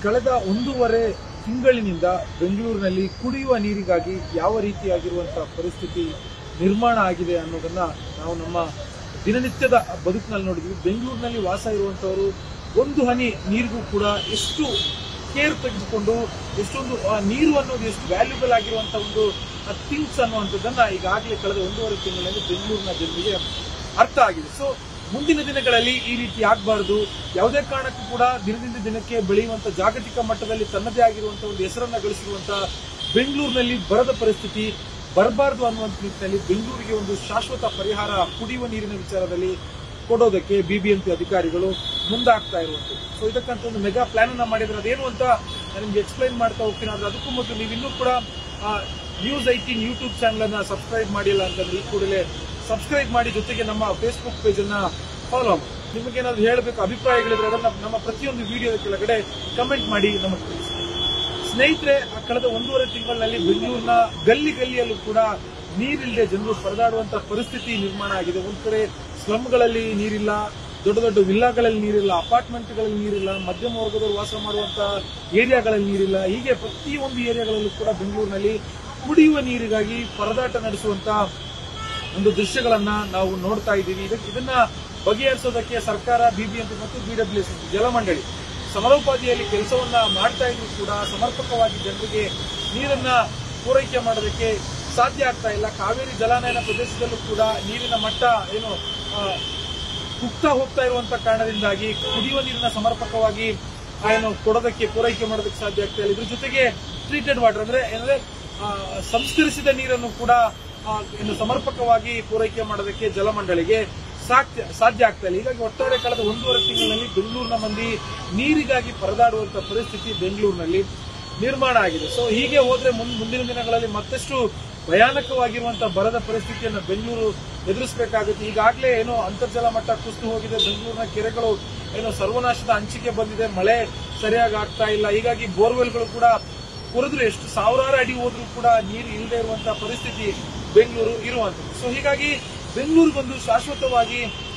ಕಳೆದ ಒಂದೂವರೆ ತಿಂಗಳಿನಿಂದ ಬೆಂಗಳೂರಿನಲ್ಲಿ ಕುಡಿಯುವ ನೀರಿಗಾಗಿ ಯಾವ ರೀತಿಯಾಗಿರುವಂತಹ ಪರಿಸ್ಥಿತಿ ನಿರ್ಮಾಣ ಆಗಿದೆ ಅನ್ನೋದನ್ನ ನಾವು ನಮ್ಮ ದಿನನಿತ್ಯದ ಬದುಕಿನಲ್ಲಿ ನೋಡಿದ್ವಿ ಬೆಂಗಳೂರಿನಲ್ಲಿ ವಾಸ ಇರುವಂತವರು ಒಂದು ಹನಿ ನೀರಿಗೂ ಕೂಡ ಎಷ್ಟು ಕೇರ್ ತೆಗೆದುಕೊಂಡು ಎಷ್ಟೊಂದು ಆ, ನೀರು ಅನ್ನೋದು ಎಷ್ಟು ವ್ಯಾಲ್ಯೂಬಲ್ ಆಗಿರುವಂತಹ ಒಂದು ಥಿಂಗ್ಸ್ ಅನ್ನುವಂಥದ್ದನ್ನ ಈಗಾಗಲೇ ಕಳೆದ ಒಂದೂವರೆ ತಿಂಗಳಲ್ಲಿ ಬೆಂಗಳೂರಿನ ಜನರಿಗೆ ಅರ್ಥ ಆಗಿದೆ ಸೊ ಮುಂದಿನ ದಿನಗಳಲ್ಲಿ ಈ ರೀತಿ ಆಗಬಾರದು ಯಾವುದೇ ಕಾರಣಕ್ಕೂ ಕೂಡ ದಿನದಿಂದ ದಿನಕ್ಕೆ ಬೆಳೆಯುವಂತ ಜಾಗತಿಕ ಮಟ್ಟದಲ್ಲಿ ತನ್ನದೇ ಆಗಿರುವಂತಹ ಒಂದು ಹೆಸರನ್ನ ಗಳಿಸಿರುವಂತಹ ಬೆಂಗಳೂರಿನಲ್ಲಿ ಬರದ ಪರಿಸ್ಥಿತಿ ಬರಬಾರದು ಅನ್ನುವಂಥ ನಿಟ್ಟಿನಲ್ಲಿ ಬೆಂಗಳೂರಿಗೆ ಒಂದು ಶಾಶ್ವತ ಪರಿಹಾರ ಕುಡಿಯುವ ನೀರಿನ ವಿಚಾರದಲ್ಲಿ ಕೊಡೋದಕ್ಕೆ ಬಿಬಿಎಂಪಿ ಅಧಿಕಾರಿಗಳು ಮುಂದಾಗ್ತಾ ಇರುವಂತದ್ದು ಸೊ ಇದಕ್ಕಂತ ಒಂದು ಮೆಗಾ ಪ್ಲಾನ್ ಅನ್ನ ಮಾಡಿದ್ರೆ ಅದೇನು ಅಂತ ನಾನು ನಿಮ್ಗೆ ಎಕ್ಸ್ಪ್ಲೈನ್ ಮಾಡ್ತಾ ಹೋಗ್ತೀನಿ ಆದ್ರೆ ಅದಕ್ಕೂ ಮೊದಲು ನೀವು ಇನ್ನೂ ಕೂಡ ನ್ಯೂಸ್ ಐಟೀನ್ ಯೂಟ್ಯೂಬ್ ಚಾನಲ್ ಅನ್ನ ಸಬ್ಸ್ಕ್ರೈಬ್ ಮಾಡಿಲ್ಲ ಅಂತಂದ್ರೆ ಈ ಕೂಡಲೇ ಸಬ್ಸ್ಕ್ರೈಬ್ ಮಾಡಿ ಜೊತೆಗೆ ನಮ್ಮ ಫೇಸ್ಬುಕ್ ಪೇಜ್ ಅನ್ನ ಫಾಲೋ ಮಾಡಿ ನಿಮಗೇನಾದ್ರು ಹೇಳಬೇಕು ಅಭಿಪ್ರಾಯಗಳಿದ್ರೆ ಅದನ್ನ ನಮ್ಮ ಪ್ರತಿಯೊಂದು ವಿಡಿಯೋದ ಕೆಳಗಡೆ ಕಮೆಂಟ್ ಮಾಡಿ ನಮಗೆ ತಿಳಿಸಿ ಸ್ನೇಹಿತರೆ ಆ ಕಳೆದ ಒಂದೂವರೆ ತಿಂಗಳಿನಲ್ಲಿ ಬೆಂಗಳೂರಿನ ಗಲ್ಲಿ ಗಲ್ಲಿಯಲ್ಲೂ ಕೂಡ ನೀರಿಲ್ಲದೆ ಜನರು ಪರದಾಡುವಂತ ಪರಿಸ್ಥಿತಿ ನಿರ್ಮಾಣ ಆಗಿದೆ ಒಂದ್ ಕಡೆ ಸ್ಲಮ್ಗಳಲ್ಲಿ ನೀರಿಲ್ಲ ದೊಡ್ಡ ದೊಡ್ಡ ವಿಲ್ಲಾಗಳಲ್ಲಿ ನೀರಿಲ್ಲ ಅಪಾರ್ಟ್ಮೆಂಟ್ಗಳಲ್ಲಿ ನೀರಿಲ್ಲ ಮಧ್ಯಮ ವರ್ಗದವರು ವಾಸ ಮಾಡುವಂತ ಏರಿಯಾಗಳಲ್ಲಿ ನೀರಿಲ್ಲ ಹೀಗೆ ಪ್ರತಿಯೊಂದು ಏರಿಯಾಗಳಲ್ಲೂ ಕೂಡ ಬೆಂಗಳೂರಿನಲ್ಲಿ ಕುಡಿಯುವ ನೀರಿಗಾಗಿ ಪರದಾಟ ನಡೆಸುವಂತ ಒಂದು ದೃಶ್ಯಗಳನ್ನ ನಾವು ನೋಡ್ತಾ ಇದ್ದೀವಿ ಇದಕ್ಕೆ ಇದನ್ನ ಬಗೆಹರಿಸೋದಕ್ಕೆ ಸರ್ಕಾರ ಬಿಬಿಎಂಪಿ ಮತ್ತು ಬಿಡಬ್ಲ್ಯೂಎಸ್ ಜಲಮಂಡಳಿ ಸಮರೋಪಾದಿಯಲ್ಲಿ ಕೆಲಸವನ್ನ ಮಾಡ್ತಾ ಇದ್ರು ಕೂಡ ಸಮರ್ಪಕವಾಗಿ ಜನರಿಗೆ ನೀರನ್ನ ಪೂರೈಕೆ ಮಾಡೋದಕ್ಕೆ ಸಾಧ್ಯ ಆಗ್ತಾ ಇಲ್ಲ ಕಾವೇರಿ ಜಲಾನಯನ ಪ್ರದೇಶದಲ್ಲೂ ಕೂಡ ನೀರಿನ ಮಟ್ಟ ಏನು ಆ, ಕುಗ್ತಾ ಹೋಗ್ತಾ ಇರುವಂತ ಕಾರಣದಿಂದಾಗಿ ಕುಡಿಯುವ ನೀರಿನ ಸಮರ್ಪಕವಾಗಿ ಆ, ಏನು ಕೊಡೋದಕ್ಕೆ ಪೂರೈಕೆ ಮಾಡೋದಕ್ಕೆ ಸಾಧ್ಯ ಆಗ್ತಾ ಇಲ್ಲ ಇದ್ರ ಜೊತೆಗೆ ಟ್ರೀಟೆಡ್ ವಾಟರ್ ಅಂದ್ರೆ ಏನಂದ್ರೆ ಆ, ಸಂಸ್ಕರಿಸಿದ ನೀರನ್ನು ಕೂಡ ಆ, ಇನ್ನು ಸಮರ್ಪಕವಾಗಿ ಪೂರೈಕೆ ಮಾಡೋದಕ್ಕೆ ಜಲಮಂಡಳಿಗೆ ಸಾಧ್ಯ ಸಾಧ್ಯ ಆಗ್ತಾ ಇಲ್ಲ ಹೀಗಾಗಿ ಒಟ್ಟಾರೆ ಕಳೆದ ಒಂದೂವರೆ ತಿಂಗಳಲ್ಲಿ ಬೆಂಗಳೂರಿನ ಮಂದಿ ನೀರಿಗಾಗಿ ಪರದಾಡುವಂತ ಪರಿಸ್ಥಿತಿ ಬೆಂಗಳೂರಿನಲ್ಲಿ ನಿರ್ಮಾಣ ಆಗಿದೆ ಸೊ ಹೀಗೆ ಹೋದ್ರೆ ಮುನ್- ಮುಂದಿನ ದಿನಗಳಲ್ಲಿ ಮತ್ತಷ್ಟು ಭಯಾನಕವಾಗಿರುವಂತಹ ಬರದ ಪರಿಸ್ಥಿತಿಯನ್ನು ಬೆಂಗಳೂರು ಎದುರಿಸಬೇಕಾಗುತ್ತೆ ಈಗಾಗಲೇ ಏನೋ ಅಂತರ್ಜಲ ಮಟ್ಟ ಕುಸಿದು ಹೋಗಿದೆ ಬೆಂಗಳೂರಿನ ಕೆರೆಗಳು ಏನೋ ಸರ್ವನಾಶದ ಅಂಚಿಗೆ ಬಂದಿದೆ ಮಳೆ ಸರಿಯಾಗಿ ಆಗ್ತಾ ಇಲ್ಲ ಹೀಗಾಗಿ ಬೋರ್ವೆಲ್ಗಳು ಕೂಡ ಕುರಿದ್ರು ಎಷ್ಟು ಸಾವಿರಾರು ಅಡಿ ಹೋದ್ರೂ ಕೂಡ ನೀರು ಇಲ್ಲದೆ ಇರುವಂತಹ ಪರಿಸ್ಥಿತಿ ಬೆಂಗಳೂರು ಇರುವಂತದ್ದು ಸೊ ಹೀಗಾಗಿ ಬೆಂಗಳೂರಿಗೊಂದು ಶಾಶ್ವತವಾಗಿ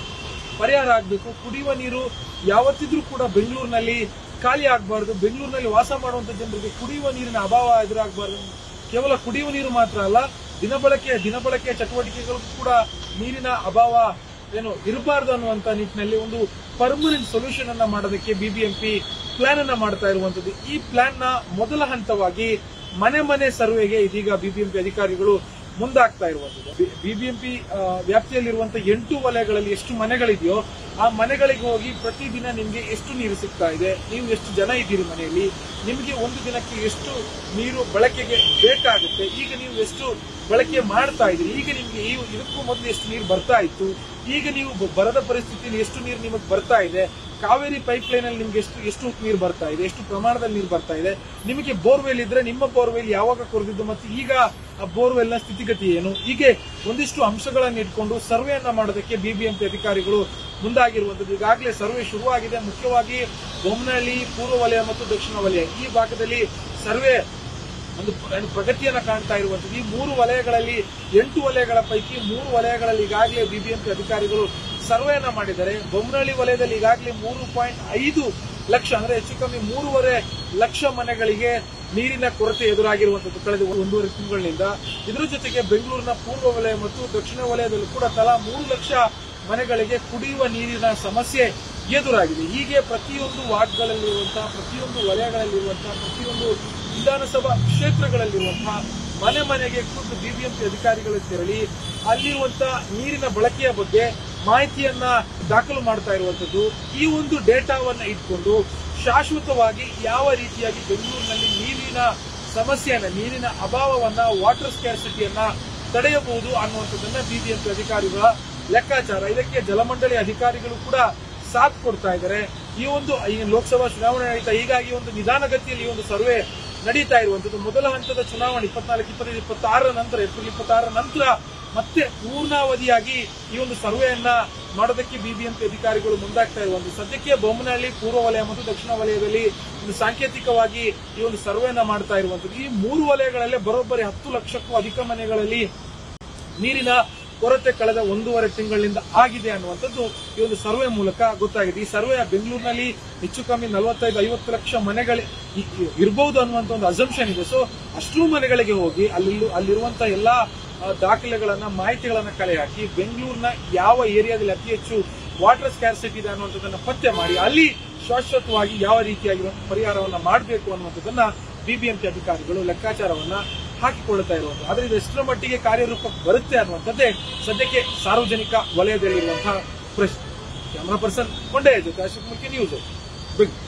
ಪರಿಹಾರ ಆಗಬೇಕು ಕುಡಿಯುವ ನೀರು ಯಾವತ್ತಿದ್ರೂ ಕೂಡ ಬೆಂಗಳೂರಿನಲ್ಲಿ ಖಾಲಿ ಆಗಬಾರ್ದು ಬೆಂಗಳೂರಿನಲ್ಲಿ ವಾಸ ಮಾಡುವಂತ ಜನರಿಗೆ ಕುಡಿಯುವ ನೀರಿನ ಅಭಾವ ಎದುರಾಗಬಾರ್ದು ಕೇವಲ ಕುಡಿಯುವ ನೀರು ಮಾತ್ರ ಅಲ್ಲ ದಿನಬಳಕೆ ದಿನಬಳಕೆಯ ಚಟುವಟಿಕೆಗಳು ಕೂಡ ನೀರಿನ ಅಭಾವ ಏನು ಇರಬಾರ್ದು ಅನ್ನುವಂತ ನಿಟ್ಟಿನಲ್ಲಿ ಒಂದು ಪರ್ಮನೆಂಟ್ ಸೊಲ್ಯೂಷನ್ ಅನ್ನ ಮಾಡೋದಕ್ಕೆ ಬಿಬಿಎಂಪಿ ಪ್ಲಾನ್ ಅನ್ನ ಮಾಡ್ತಾ ಇರುವಂತದ್ದು ಈ ಪ್ಲಾನ್ ನ ಮೊದಲ ಹಂತವಾಗಿ ಮನೆ ಮನೆ ಸರ್ವೆಗೆ ಇದೀಗ ಬಿಬಿಎಂಪಿ ಅಧಿಕಾರಿಗಳು ಮುಂದಾಗ್ತಾ ಇರುವಂತದ್ದು ಬಿಬಿಎಂಪಿ ವ್ಯಾಪ್ತಿಯಲ್ಲಿರುವಂತಹ ಎಂಟು ವಲಯಗಳಲ್ಲಿ ಎಷ್ಟು ಮನೆಗಳಿದೆಯೋ ಆ ಮನೆಗಳಿಗೆ ಹೋಗಿ ಪ್ರತಿದಿನ ನಿಮ್ಗೆ ಎಷ್ಟು ನೀರು ಸಿಗ್ತಾ ಇದೆ ನೀವು ಎಷ್ಟು ಜನ ಇದ್ದೀರಿ ಮನೆಯಲ್ಲಿ ನಿಮಗೆ ಒಂದು ದಿನಕ್ಕೆ ಎಷ್ಟು ನೀರು ಬಳಕೆಗೆ ಬೇಕಾಗುತ್ತೆ ಈಗ ನೀವು ಎಷ್ಟು ಬಳಕೆ ಮಾಡ್ತಾ ಇದ್ದೀರಿ ಈಗ ನಿಮ್ಗೆ ಈ ಇದಕ್ಕೂ ಮೊದಲು ಎಷ್ಟು ನೀರು ಬರ್ತಾ ಇತ್ತು ಈಗ ನೀವು ಬ- ಬರದ ಪರಿಸ್ಥಿತಿಯಲ್ಲಿ ಎಷ್ಟು ನೀರು ನಿಮಗೆ ಬರ್ತಾ ಇದೆ ಕಾವೇರಿ ಪೈಪ್ ಲೈನ್ ಅಲ್ಲಿ ನಿಮ್ಗೆ ಎಷ್ಟು ಎಷ್ಟು ನೀರು ಬರ್ತಾ ಇದೆ ಎಷ್ಟು ಪ್ರಮಾಣದಲ್ಲಿ ನೀರು ಬರ್ತಾ ಇದೆ ನಿಮಗೆ ಬೋರ್ವೆಲ್ ಇದ್ರೆ ನಿಮ್ಮ ಬೋರ್ವೆಲ್ ಯಾವಾಗ ಕೊರೆದಿದ್ದು ಮತ್ತು ಈಗ ಆ ಬೋರ್ವೆಲ್ ನ ಸ್ಥಿತಿಗತಿ ಏನು ಹೀಗೆ ಒಂದಿಷ್ಟು ಅಂಶಗಳನ್ನು ಇಟ್ಕೊಂಡು ಸರ್ವೆಯನ್ನ ಮಾಡೋದಕ್ಕೆ ಬಿಬಿಎಂಪಿ ಅಧಿಕಾರಿಗಳು ಮುಂದಾಗಿರುವಂತದ್ದು ಈಗಾಗಲೇ ಸರ್ವೆ ಶುರುವಾಗಿದೆ ಮುಖ್ಯವಾಗಿ ಬೊಮ್ಮನಹಳ್ಳಿ ಪೂರ್ವ ವಲಯ ಮತ್ತು ದಕ್ಷಿಣ ವಲಯ ಈ ಭಾಗದಲ್ಲಿ ಸರ್ವೆ ಒಂದು ಪ್ರ- ಪ್ರಗತಿಯನ್ನ ಕಾಣ್ತಾ ಇರುವಂತದ್ದು ಈ ಮೂರು ವಲಯಗಳಲ್ಲಿ ಎಂಟು ವಲಯಗಳ ಪೈಕಿ ಮೂರು ವಲಯಗಳಲ್ಲಿ ಈಗಾಗಲೇ ಬಿಬಿಎಂಪಿ ಅಧಿಕಾರಿಗಳು ಸರ್ವೆಯನ್ನ ಮಾಡಿದ್ದಾರೆ ಬೊಮ್ಮನಹಳ್ಳಿ ವಲಯದಲ್ಲಿ ಈಗಾಗಲೇ ಮೂರು ಪಾಯಿಂಟ್ ಐದು ಲಕ್ಷ ಅಂದ್ರೆ ಹೆಚ್ಚು ಕಮ್ಮಿ ಮೂರುವರೆ ಲಕ್ಷ ಮನೆಗಳಿಗೆ ನೀರಿನ ಕೊರತೆ ಎದುರಾಗಿರುವಂತದ್ದು ಕಳೆದ ಒಂದೂವರೆ ತಿಂಗಳಿನಿಂದ ಇದರ ಜೊತೆಗೆ ಬೆಂಗಳೂರಿನ ಪೂರ್ವ ವಲಯ ಮತ್ತು ದಕ್ಷಿಣ ವಲಯದಲ್ಲೂ ಕೂಡ ತಲಾ ಮೂರು ಲಕ್ಷ ಮನೆಗಳಿಗೆ ಕುಡಿಯುವ ನೀರಿನ ಸಮಸ್ಯೆ ಎದುರಾಗಿದೆ ಹೀಗೆ ಪ್ರತಿಯೊಂದು ವಾರ್ಡ್ಗಳಲ್ಲಿರುವಂತಹ ಪ್ರತಿಯೊಂದು ವಲಯಗಳಲ್ಲಿರುವಂತಹ ಪ್ರತಿಯೊಂದು ವಿಧಾನಸಭಾ ಕ್ಷೇತ್ರಗಳಲ್ಲಿರುವಂತಹ ಮನೆ ಮನೆಗೆ ಖುದ್ದು ಬಿಬಿಎಂಪಿ ಅಧಿಕಾರಿಗಳು ತೆರಳಿ ಅಲ್ಲಿರುವಂತಹ ನೀರಿನ ಬಳಕೆಯ ಬಗ್ಗೆ ಮಾಹಿತಿಯನ್ನ ದಾಖಲು ಮಾಡ್ತಾ ಇರುವಂತದ್ದು ಈ ಒಂದು ಡೇಟಾವನ್ನ ಇಟ್ಕೊಂಡು ಶಾಶ್ವತವಾಗಿ ಯಾವ ರೀತಿಯಾಗಿ ಬೆಂಗಳೂರಿನಲ್ಲಿ ನೀರಿನ ಸಮಸ್ಯೆಯನ್ನ ನೀರಿನ ಅಭಾವವನ್ನ ವಾಟರ್ ಸ್ಕ್ಯಾಸಿಟಿಯನ್ನ ತಡೆಯಬಹುದು ಅನ್ನುವಂಥದ್ದನ್ನ ಬಿಬಿಎಂಪಿ ಅಧಿಕಾರಿಗಳ ಲೆಕ್ಕಾಚಾರ ಇದಕ್ಕೆ ಜಲಮಂಡಳಿ ಅಧಿಕಾರಿಗಳು ಕೂಡ ಸಾಥ್ ಕೊಡ್ತಾ ಇದ್ದಾರೆ ಈ ಒಂದು ಈ ಲೋಕಸಭಾ ಚುನಾವಣೆ ನಡೀತಾ ಹೀಗಾಗಿ ಒಂದು ನಿಧಾನಗತಿಯಲ್ಲಿ ಈ ಒಂದು ಸರ್ವೆ ನಡೀತಾ ಇರುವಂತದ್ದು ಮೊದಲ ಹಂತದ ಚುನಾವಣೆ ಇಪ್ಪತ್ನಾಲ್ಕು ಇಪ್ಪತ್ತೈದು ಇಪ್ಪತ್ತಾರರ ನಂತರ ಏಪ್ರಿಲ್ ಇಪ್ಪತ್ತಾರರ ನಂತರ ಮತ್ತೆ ಪೂರ್ಣಾವಧಿಯಾಗಿ ಈ ಒಂದು ಸರ್ವೆಯನ್ನ ಮಾಡೋದಕ್ಕೆ ಬಿಬಿಎಂಪಿ ಅಧಿಕಾರಿಗಳು ಮುಂದಾಗ್ತಾ ಇರುವಂತದ್ದು ಸದ್ಯಕ್ಕೆ ಬೊಮ್ಮನಹಳ್ಳಿ ಪೂರ್ವ ವಲಯ ಮತ್ತು ದಕ್ಷಿಣ ವಲಯದಲ್ಲಿ ಒಂದು ಸಾಂಕೇತಿಕವಾಗಿ ಈ ಒಂದು ಸರ್ವೆಯನ್ನ ಮಾಡ್ತಾ ಇರುವಂತದ್ದು ಈ ಮೂರು ವಲಯಗಳಲ್ಲೇ ಬರೋಬ್ಬರಿ ಹತ್ತು ಲಕ್ಷಕ್ಕೂ ಅಧಿಕ ಮನೆಗಳಲ್ಲಿ ನೀರಿನ ಕೊರತೆ ಕಳೆದ ಒಂದೂವರೆ ತಿಂಗಳಿಂದ ಆಗಿದೆ ಅನ್ನುವಂಥದ್ದು ಈ ಒಂದು ಸರ್ವೆ ಮೂಲಕ ಗೊತ್ತಾಗಿದೆ ಈ ಸರ್ವೆ ಬೆಂಗಳೂರಿನಲ್ಲಿ ಹೆಚ್ಚು ಕಮ್ಮಿ ನಲವತ್ತೈದು ಐವತ್ತು ಲಕ್ಷ ಮನೆಗಳು ಇ- ಇ- ಇರ್ಬಹುದು ಅನ್ನುವಂತ ಒಂದು ಅಸಂಪ್ಷನ್ ಇದೆ ಸೊ ಅಷ್ಟು ಮನೆಗಳಿಗೆ ಹೋಗಿ ಅಲ್ಲಿ ಅಲ್ಲಿರುವಂತಹ ಎಲ್ಲಾ ಆ, ದಾಖಲೆಗಳನ್ನ ಮಾಹಿತಿಗಳನ್ನ ಕಲೆ ಹಾಕಿ ಬೆಂಗಳೂರಿನ ಯಾವ ಏರಿಯಾದಲ್ಲಿ ಅತಿ ಹೆಚ್ಚು ವಾಟರ್ ಸ್ಕ್ಯಾರ್ಸಿಟಿ ಇದೆ ಅನ್ನುವಂಥದ್ದನ್ನ ಪತ್ತೆ ಮಾಡಿ ಅಲ್ಲಿ ಶಾಶ್ವತವಾಗಿ ಯಾವ ರೀತಿಯಾಗಿರುವಂತಹ ಪರಿಹಾರವನ್ನ ಮಾಡಬೇಕು ಅನ್ನುವಂಥದ್ದನ್ನ ಬಿಬಿಎಂಪಿ ಅಧಿಕಾರಿಗಳು ಲೆಕ್ಕಾಚಾರವನ್ನ ಹಾಕಿಕೊಳ್ಳುತ್ತಾ ಇರುವಂತಹ ಆದ್ರೆ ಇದು ಎಷ್ಟರ ಮಟ್ಟಿಗೆ ಕಾರ್ಯರೂಪಕ್ಕೆ ಬರುತ್ತೆ ಅನ್ನುವಂಥದ್ದೇ ಸದ್ಯಕ್ಕೆ ಸಾರ್ವಜನಿಕ ವಲಯದಲ್ಲಿರುವಂತಹ ಪ್ರಶ್ನೆ ಕ್ಯಾಮರಾ ಪರ್ಸನ್ ಕೊಂಡೆಯ ಜೊತೆ ಅಶೋಕ್ ಮುಖ್ಯ ನ್ಯೂಸ್ ಬೆಂಗಳೂರು